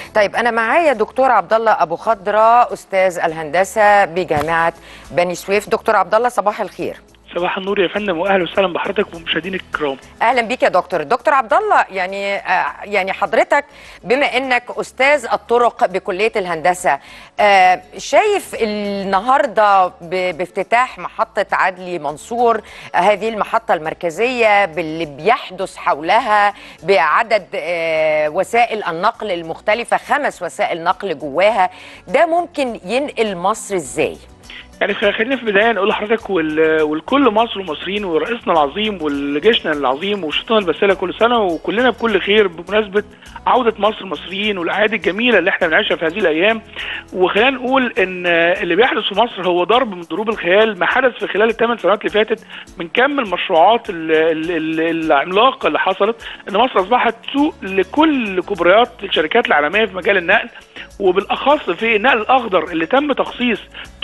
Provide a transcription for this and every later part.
طيب انا معايا دكتور عبد الله ابو خضره استاذ الهندسه بجامعه بني سويف دكتور عبد الله صباح الخير صباح النور يا فندم واهلا وسهلا بحضرتك ومشاهدينك الكرام اهلا بيك يا دكتور دكتور عبد الله يعني آه يعني حضرتك بما انك استاذ الطرق بكليه الهندسه آه شايف النهارده ب- بافتتاح محطه عدلي منصور آه هذه المحطه المركزيه باللي بيحدث حولها بعدد آه وسائل النقل المختلفه خمس وسائل نقل جواها ده ممكن ينقل مصر ازاي يعني خ- خلينا في البدايه نقول لحضرتك وال- والكل مصر والمصريين ورئيسنا العظيم والجيشنا العظيم وشطنا البساله كل سنه وكلنا بكل خير بمناسبه عوده مصر المصريين والاعياد الجميله اللي احنا بنعيشها في هذه الايام وخلينا نقول ان اللي بيحدث في مصر هو ضرب من ضروب الخيال ما حدث في خلال الثمان سنوات اللي فاتت من كم المشروعات ال- ال- ال- العملاقه اللي حصلت ان مصر اصبحت سوق لكل كبريات الشركات العالميه في مجال النقل وبالاخص في النقل الاخضر اللي تم تخصيص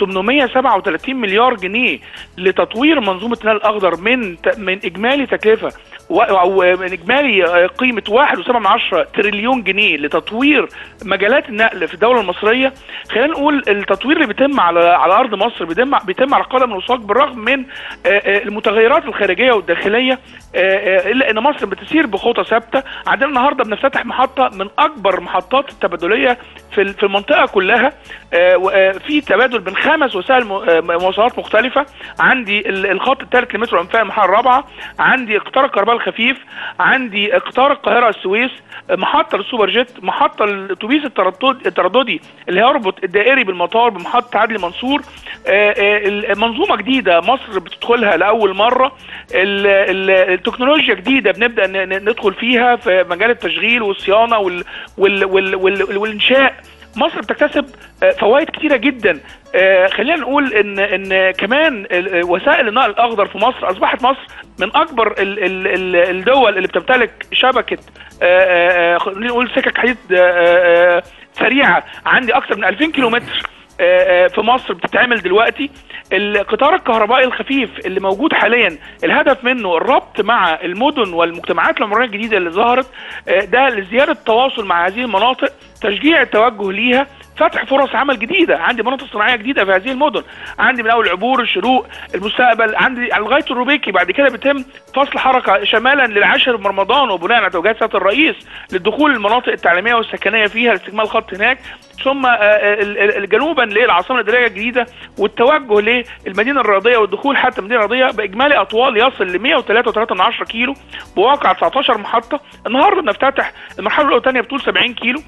837 مليار جنيه لتطوير منظومه النقل الاخضر من ت- من اجمالي تكلفه و- او من اجمالي آه، قيمه 1.7 تريليون جنيه لتطوير مجالات النقل في الدوله المصريه خلينا نقول التطوير اللي بيتم على على ارض مصر بيتم بيتم على قدم وساق بالرغم من آه، آه، المتغيرات الخارجيه والداخليه آه، آه، الا ان مصر بتسير بخطى ثابته عندنا النهارده بنفتتح محطه من اكبر محطات التبادليه في ال- في المنطقه كلها آه، و- آه، في تبادل بين خمس وسائل م- آه، مواصلات مختلفه عندي ال- الخط الثالث لمترو انفاق المرحله الرابعه عندي قطار الكهرباء الخفيف عندي قطار القاهره السويس آه، محطه للسوبر جيت محطه الاتوبيس التردد- الترددي اللي هيربط الدائري بالمطار بمحطه عدلي منصور آه، آه، منظومه جديده مصر بتدخلها لاول مره ال- ال- التكنولوجيا جديده بنبدا ن- ن- ندخل فيها في مجال التشغيل والصيانه وال وال وال وال والانشاء مصر بتكتسب آه، فوائد كتيره جدا آه، خلينا نقول ان ان كمان ال- آه، وسائل النقل الاخضر في مصر اصبحت مصر من اكبر ال- ال- ال- الدول اللي بتمتلك شبكه آه، آه، خلينا نقول سكك حديد آه، آه، سريعه عندي اكثر من 2000 كيلومتر آه، آه، في مصر بتتعمل دلوقتي القطار الكهربائي الخفيف اللي موجود حاليا الهدف منه الربط مع المدن والمجتمعات العمرانيه الجديده اللي ظهرت آه، ده لزياده التواصل مع هذه المناطق تشجيع التوجه ليها فتح فرص عمل جديده عندي مناطق صناعيه جديده في هذه المدن عندي من اول عبور الشروق المستقبل عندي على لغايه الروبيكي بعد كده بيتم فصل حركه شمالا للعاشر من رمضان وبناء على توجيهات سياده الرئيس للدخول المناطق التعليميه والسكنيه فيها لاستكمال خط هناك ثم آه، ال- ال- ال- جنوبا للعاصمه الاداريه الجديده والتوجه للمدينه الرياضيه والدخول حتى المدينه الرياضيه باجمالي اطوال يصل ل 103.3 كيلو بواقع 19 محطه النهارده بنفتتح المرحله الاولى والثانيه بطول 70 كيلو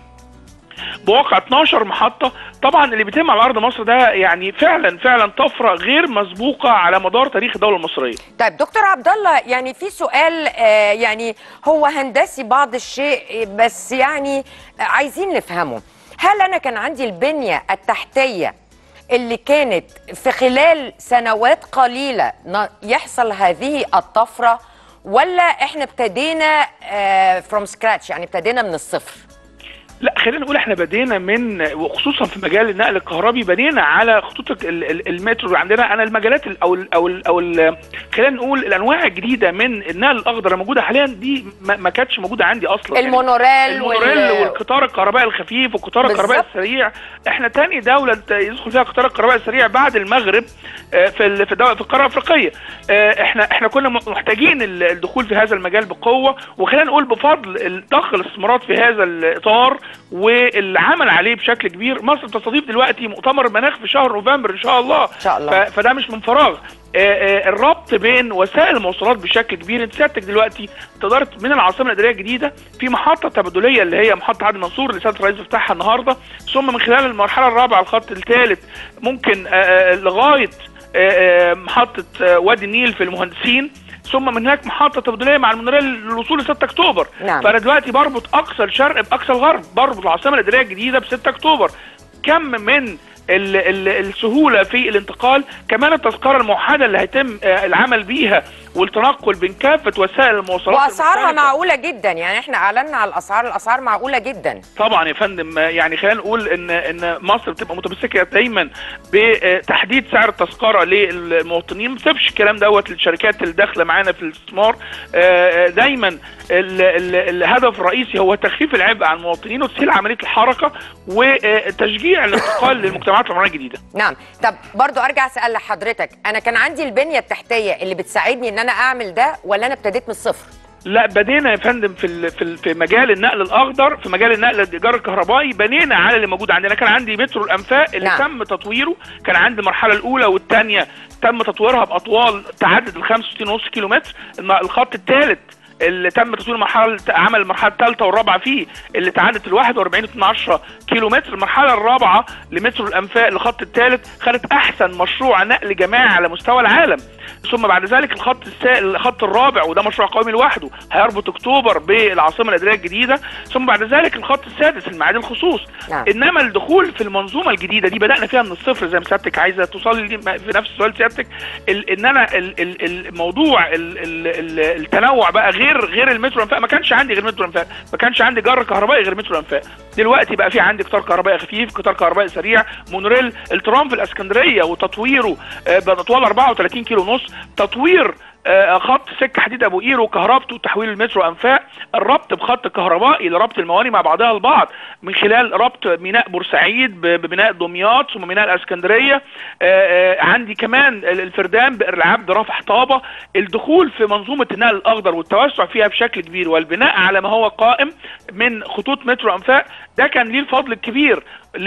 بواقع 12 محطة طبعا اللي بيتم على أرض مصر ده يعني فعلا فعلا طفرة غير مسبوقة على مدار تاريخ الدولة المصرية طيب دكتور عبد الله يعني في سؤال آه، يعني هو هندسي بعض الشيء بس يعني عايزين نفهمه هل انا كان عندي البنيه التحتيه اللي كانت في خلال سنوات قليله ن- يحصل هذه الطفره ولا احنا ابتدينا فروم سكراتش يعني ابتدينا من الصفر لا خلينا نقول احنا بدينا من وخصوصا في مجال النقل الكهربي بدينا على خطوط ال- ال- المترو اللي عندنا انا المجالات ال- او ال او ال او ال خلينا نقول الانواع الجديده من النقل الاخضر الموجوده حاليا دي ما, ما كانتش موجوده عندي اصلا يعني المونوريل المونوريل وال- والقطار الكهربائي الخفيف والقطار الكهربائي بالظبط. السريع احنا تاني دوله ت- يدخل فيها القطار الكهربائي السريع بعد المغرب آه، في ال- في الدولة في القاره الافريقيه آه، احنا احنا كنا م- محتاجين ال- الدخول في هذا المجال بقوه وخلينا نقول بفضل ال- ضخ الاستثمارات في هذا الاطار والعمل عليه بشكل كبير مصر بتستضيف دلوقتي مؤتمر المناخ في شهر نوفمبر ان شاء الله إن شاء الله. ف- فده مش من فراغ آه، آه، الربط بين وسائل المواصلات بشكل كبير انت سيادتك دلوقتي تقدرت من العاصمه الاداريه الجديده في محطه تبادليه اللي هي محطه عدلي منصور اللي سياده الرئيس افتتحها النهارده ثم من خلال المرحله الرابعه الخط الثالث ممكن آه، آه، لغايه آه، آه، محطه آه، وادي النيل في المهندسين ثم من هناك محطه تبادليه مع المونوريل للوصول ل 6 اكتوبر نعم. فانا دلوقتي بربط اقصى الشرق باقصى الغرب بربط العاصمه الاداريه الجديده ب 6 اكتوبر كم من ال ال السهوله في الانتقال كمان التذكره الموحده اللي هيتم آه، العمل بيها والتنقل بين كافه وسائل المواصلات واسعارها المختلفة. معقوله جدا يعني احنا اعلنا على الاسعار الاسعار معقوله جدا طبعا يا فندم يعني خلينا نقول ان ان مصر بتبقى متمسكه دايما بتحديد سعر التذكره للمواطنين ما بتسيبش الكلام دوت للشركات اللي داخله معانا في الاستثمار آه، دايما ال ال الهدف الرئيسي هو تخفيف العبء عن المواطنين وتسهيل عمليه الحركه وتشجيع الانتقال للمجتمعات العمرانيه الجديده نعم طب برضو ارجع اسال لحضرتك انا كان عندي البنيه التحتيه اللي بتساعدني ان انا اعمل ده ولا انا ابتديت من الصفر لا بدينا يا فندم في ال- في ال- في مجال النقل الاخضر في مجال النقل الايجار الكهربائي بنينا على اللي موجود عندنا كان عندي مترو الانفاق اللي نعم. نعم. تم تطويره كان عندي المرحله الاولى والثانيه تم تطويرها باطوال تعدد ال 65.5 كيلو متر الم- الخط الثالث اللي تم تطوير مرحله عمل المرحله الثالثه والرابعه فيه اللي تعدت ال 41.12 كيلو متر المرحله الرابعه لمترو الانفاق الخط الثالث خدت احسن مشروع نقل جماعي على مستوى العالم ثم بعد ذلك الخط السا... الخط الرابع وده مشروع قومي لوحده هيربط اكتوبر بالعاصمه الاداريه الجديده ثم بعد ذلك الخط السادس المعادي الخصوص نعم. انما الدخول في المنظومه الجديده دي بدانا فيها من الصفر زي ما سيادتك عايزه توصلي لي في نفس سؤال سيادتك ال... ان انا ال... ال... الموضوع ال... ال... ال... التنوع بقى غير غير المترو الانفاق ما كانش عندي غير مترو الانفاق ما كانش عندي جر كهربائي غير مترو الانفاق دلوقتي بقى في عندي قطار كهربائي خفيف قطار كهربائي سريع مونوريل الترام في الاسكندريه وتطويره آه، باطوال 34 كيلو ونص تطوير آه، خط سكه حديد ابو قير وكهربته وتحويل المترو انفاق الربط بخط كهربائي لربط المواني مع بعضها البعض من خلال ربط ميناء بورسعيد ب- بميناء دمياط ثم ميناء الاسكندريه آه، آه، عندي كمان ال- الفردان بئر العبد رفح طابه الدخول في منظومه النقل الاخضر والتوسع فيها بشكل كبير والبناء على ما هو قائم من خطوط مترو انفاق ده كان ليه الفضل الكبير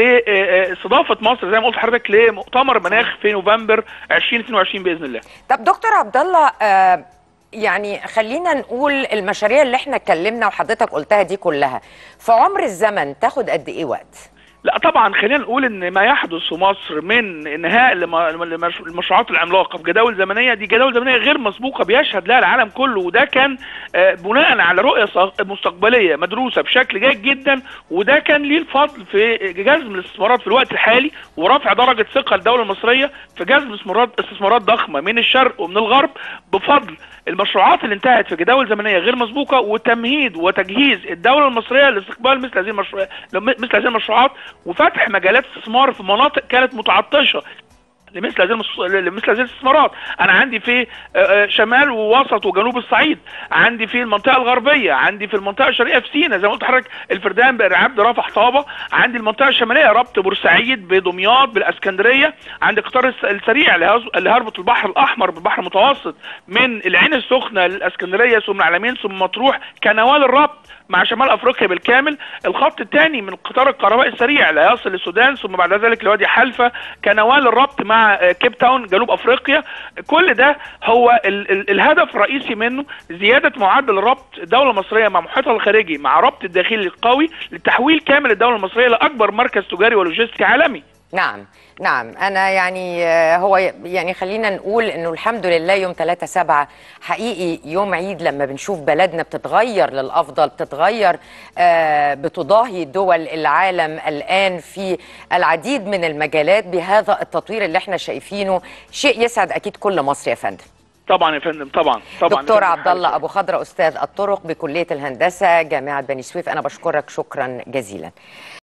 لاستضافه مصر زي ما قلت لحضرتك لمؤتمر مناخ في نوفمبر 2022 باذن الله طب دكتور عبد الله آه يعني خلينا نقول المشاريع اللي احنا اتكلمنا وحضرتك قلتها دي كلها في عمر الزمن تاخد قد ايه وقت لا طبعا خلينا نقول ان ما يحدث في مصر من انهاء لم- لمش- المشروعات العملاقه في جداول زمنيه دي جداول زمنيه غير مسبوقه بيشهد لها العالم كله وده كان آه، بناء على رؤيه ص- مستقبليه مدروسه بشكل جيد جدا وده كان ليه الفضل في جذب الاستثمارات في الوقت الحالي ورفع درجه ثقه الدوله المصريه في جذب استثمارات استثمارات ضخمه من الشرق ومن الغرب بفضل المشروعات اللي انتهت في جداول زمنيه غير مسبوقه وتمهيد وتجهيز الدوله المصريه لاستقبال مثل هذه المشروعات مثل هذه المشروعات وفتح مجالات استثمار في مناطق كانت متعطشه لمثل هذه المس... لمثل هذه الاستثمارات انا عندي في آه، آه، شمال ووسط وجنوب الصعيد عندي في المنطقه الغربيه عندي في المنطقه الشرقيه في سيناء زي ما قلت لحضرتك الفردان بئر عبد رفح طابه عندي المنطقه الشماليه ربط بورسعيد بدمياط بالاسكندريه عندي القطار الس- السريع اللي هيز- اللي هيربط البحر الاحمر بالبحر المتوسط من العين السخنه للاسكندريه ثم العلمين ثم مطروح كنوال الربط مع شمال افريقيا بالكامل الخط الثاني من القطار الكهربائي السريع اللي هيصل للسودان ثم بعد ذلك لوادي حلفا كنوال الربط مع آه، كيب تاون جنوب افريقيا كل ده هو ال ال الهدف الرئيسي منه زياده معدل ربط الدوله المصريه مع محيطها الخارجي مع ربط الداخلي القوي لتحويل كامل الدوله المصريه لاكبر مركز تجاري ولوجستي عالمي نعم نعم انا يعني آه، هو يعني خلينا نقول انه الحمد لله يوم 3 7 حقيقي يوم عيد لما بنشوف بلدنا بتتغير للافضل بتتغير آه، بتضاهي دول العالم الان في العديد من المجالات بهذا التطوير اللي احنا شايفينه شيء يسعد اكيد كل مصر يا فندم طبعا يا فندم طبعا طبعا يا دكتور فندم. عبد الله ابو خضره استاذ الطرق بكليه الهندسه جامعه بني سويف انا بشكرك شكرا جزيلا